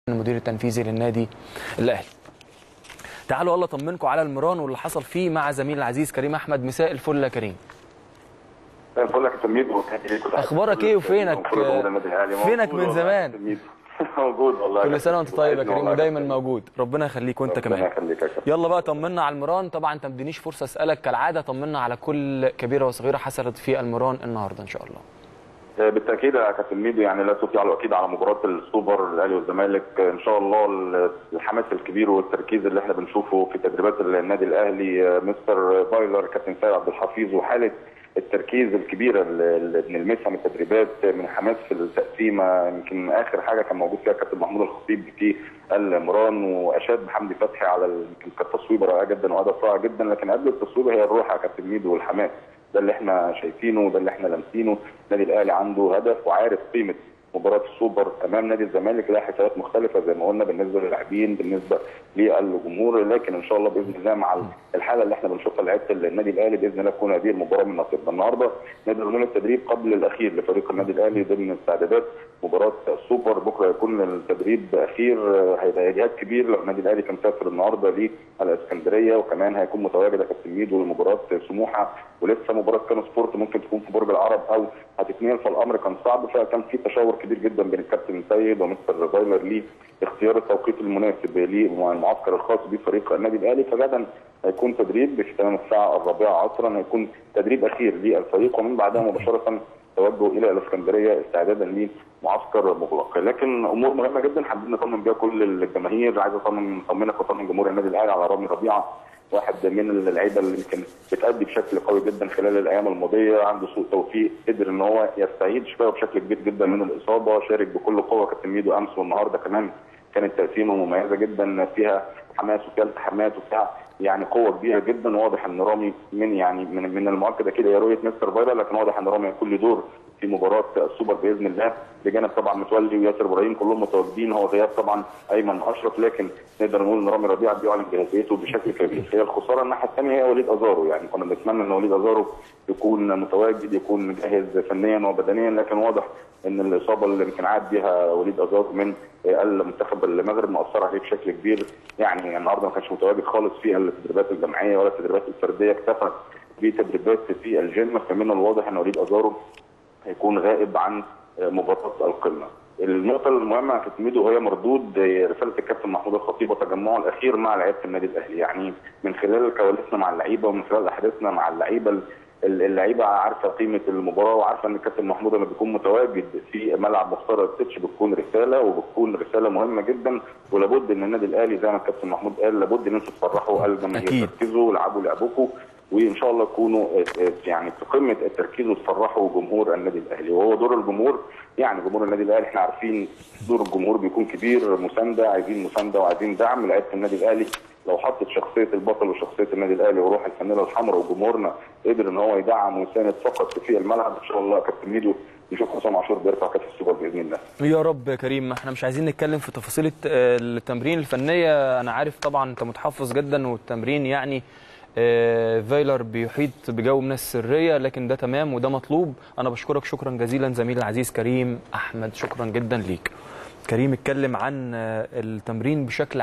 المدير التنفيذي للنادي الاهلي تعالوا يلا اطمنكم على المران واللي حصل فيه مع زميل العزيز كريم احمد مساء الفل يا كريم بقول لك تميد اخبارك ايه وفينك فينك من زمان موجود والله كل سنه وانت طيب يا كريم ودايما موجود ربنا يخليك وانت ربنا كمان يخليك يا كابتن. يلا بقى طمنا على المران طبعا انت ما تدينيش فرصه اسالك كالعاده طمنا على كل كبيره وصغيره حصلت في المران النهارده ان شاء الله بالتاكيد يا كابتن ميدو يعني لا تطيع اكيد على مباراه السوبر الاهلي والزمالك ان شاء الله الحماس الكبير والتركيز اللي احنا بنشوفه في تدريبات النادي الاهلي مستر بايلر كابتن سيد عبد الحفيظ وحاله التركيز الكبيره اللي بنلمسها من التدريبات من حماس في التقسيمه يمكن اخر حاجه كان موجود فيها كابتن محمود الخطيب في المران واشاد بحمدي فتحي على ال- يمكن كانت تصويبه رائعه جدا وهدف رائع جدا لكن قبل التصويبه هي الروح يا كابتن ميدو والحماس ده اللي احنا شايفينه وده اللي احنا لامسينه النادي الاهلي عنده هدف وعارف قيمه مباراه السوبر امام نادي الزمالك لها حسابات مختلفه زي ما قلنا بالنسبه للاعبين بالنسبه للجمهور لكن ان شاء الله باذن الله مع الحاله اللي احنا بنشوفها لعيبه النادي الاهلي باذن الله تكون هذه المباراه من نصيبنا النهارده نقدر نقول التدريب قبل الاخير لفريق النادي الاهلي ضمن استعدادات مباراه السوبر بكره يكون التدريب اخير هيبقى اجهاد كبير لو النادي الاهلي كان سافر النهارده للاسكندريه وكمان هيكون متواجد يا كابتن ميدو لمباراه سموحه ولسه مباراه كانو سبورت ممكن تكون في برج العرب او هتتنقل فالامر كان صعب فكان في تشاور كبير جدا بين الكابتن سيد ومستر فايلر لاختيار التوقيت المناسب للمعسكر الخاص بفريق النادي الاهلي فغدا هيكون تدريب في تمام الساعه الرابعه عصرا هيكون تدريب اخير للفريق ومن بعدها مباشره توجه الى الاسكندريه استعدادا لمعسكر مغلق لكن امور مهمه جدا حابين نطمن بيها كل الجماهير عايز اطمن اطمنك واطمن جمهور النادي الاهلي على رامي ربيعه واحد من اللعيبه اللي يمكن بتأدي بشكل قوي جدا خلال الايام الماضيه عنده سوء توفيق قدر ان هو يستعيد شفائه بشكل كبير جدا من الاصابه شارك بكل قوه كابتن ميدو امس والنهارده كمان كانت تقسيمه مميزه جدا فيها حماس وفيها التحامات وفيها يعني قوه كبيره جدا واضح ان رامي من يعني من من المؤكد كده هي رؤيه مستر فايلر لكن واضح ان رامي هيكون له دور في مباراه السوبر باذن الله بجانب طبعا متولي وياسر ابراهيم كلهم متواجدين هو غياب طبعا ايمن اشرف لكن نقدر نقول ان رامي ربيعه بيعلن جاهزيته بشكل كبير هي الخساره الناحيه الثانيه هي وليد ازارو يعني كنا بنتمنى ان وليد ازارو يكون متواجد يكون جاهز فنيا وبدنيا لكن واضح ان الاصابه اللي يمكن عاد بها وليد ازارو من المنتخب المغرب مأثر عليه بشكل كبير يعني النهارده ما كانش متواجد خالص في التدريبات الجماعيه ولا التدريبات الفرديه اكتفى بتدريبات في الجيم فمن الواضح ان وليد ازارو هيكون غائب عن مباراه القمه. النقطة المهمة يا كابتن ميدو هي مردود رسالة الكابتن محمود الخطيب وتجمعه الأخير مع لعيبة النادي الأهلي، يعني من خلال كواليسنا مع اللعيبة ومن خلال أحداثنا مع اللعيبة اللعيبه عارفه قيمه المباراه وعارفه ان الكابتن محمود لما بيكون متواجد في ملعب مختار التتش بتكون رساله وبتكون رساله مهمه جدا ولابد ان النادي الاهلي زي ما الكابتن محمود قال لابد ان انتم تفرحوا الجماهير أكيد. تركزوا والعبوا لعبكم وان شاء الله تكونوا يعني في قمه التركيز وتفرحوا جمهور النادي الاهلي وهو دور الجمهور يعني جمهور النادي الاهلي احنا عارفين دور الجمهور بيكون كبير مسانده عايزين مسانده وعايزين دعم لعيبه النادي الاهلي لو حطت شخصيه البطل وشخصيه النادي الاهلي وروح الفانيله الحمراء وجمهورنا قدر ان هو يدعم ويساند فقط في الملعب ان شاء الله يا كابتن ميدو نشوف حسام عاشور بيرفع كاس السوبر باذن الله. يا رب يا كريم احنا مش عايزين نتكلم في تفاصيل الت- التمرين الفنيه انا عارف طبعا انت متحفظ جدا والتمرين يعني آه، فايلر بيحيط بجو من السريه لكن ده تمام وده مطلوب انا بشكرك شكرا جزيلا زميلي العزيز كريم احمد شكرا جدا ليك كريم اتكلم عن آه، التمرين بشكل